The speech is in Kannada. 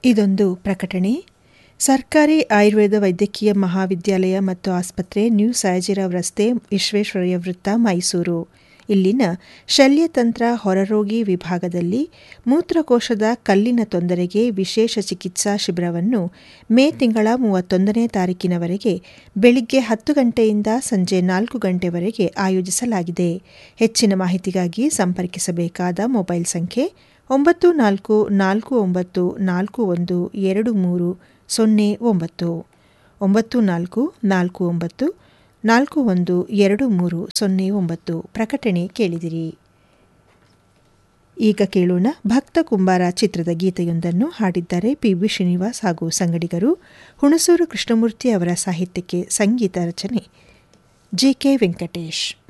ಇದೊಂದು ಪ್ರಕಟಣೆ ಸರ್ಕಾರಿ ಆಯುರ್ವೇದ ವೈದ್ಯಕೀಯ ಮಹಾವಿದ್ಯಾಲಯ ಮತ್ತು ಆಸ್ಪತ್ರೆ ನ್ಯೂ ಸಾಯಜಿರಾವ್ ರಸ್ತೆ ವಿಶ್ವೇಶ್ವರಯ್ಯ ವೃತ್ತ ಮೈಸೂರು ಇಲ್ಲಿನ ಶಲ್ಯತಂತ್ರ ಹೊರರೋಗಿ ವಿಭಾಗದಲ್ಲಿ ಮೂತ್ರಕೋಶದ ಕಲ್ಲಿನ ತೊಂದರೆಗೆ ವಿಶೇಷ ಚಿಕಿತ್ಸಾ ಶಿಬಿರವನ್ನು ಮೇ ತಿಂಗಳ ಮೂವತ್ತೊಂದನೇ ತಾರೀಕಿನವರೆಗೆ ಬೆಳಿಗ್ಗೆ ಹತ್ತು ಗಂಟೆಯಿಂದ ಸಂಜೆ ನಾಲ್ಕು ಗಂಟೆವರೆಗೆ ಆಯೋಜಿಸಲಾಗಿದೆ ಹೆಚ್ಚಿನ ಮಾಹಿತಿಗಾಗಿ ಸಂಪರ್ಕಿಸಬೇಕಾದ ಮೊಬೈಲ್ ಸಂಖ್ಯೆ ಒಂಬತ್ತು ನಾಲ್ಕು ನಾಲ್ಕು ಒಂಬತ್ತು ನಾಲ್ಕು ಒಂದು ಎರಡು ಮೂರು ಸೊನ್ನೆ ಒಂಬತ್ತು ಒಂಬತ್ತು ನಾಲ್ಕು ನಾಲ್ಕು ಒಂಬತ್ತು ನಾಲ್ಕು ಒಂದು ಎರಡು ಮೂರು ಸೊನ್ನೆ ಒಂಬತ್ತು ಪ್ರಕಟಣೆ ಕೇಳಿದಿರಿ ಈಗ ಕೇಳೋಣ ಭಕ್ತ ಕುಂಬಾರ ಚಿತ್ರದ ಗೀತೆಯೊಂದನ್ನು ಹಾಡಿದ್ದಾರೆ ಪಿ ವಿ ಶ್ರೀನಿವಾಸ್ ಹಾಗೂ ಸಂಗಡಿಗರು ಹುಣಸೂರು ಕೃಷ್ಣಮೂರ್ತಿ ಅವರ ಸಾಹಿತ್ಯಕ್ಕೆ ಸಂಗೀತ ರಚನೆ ಜಿ ಕೆ ವೆಂಕಟೇಶ್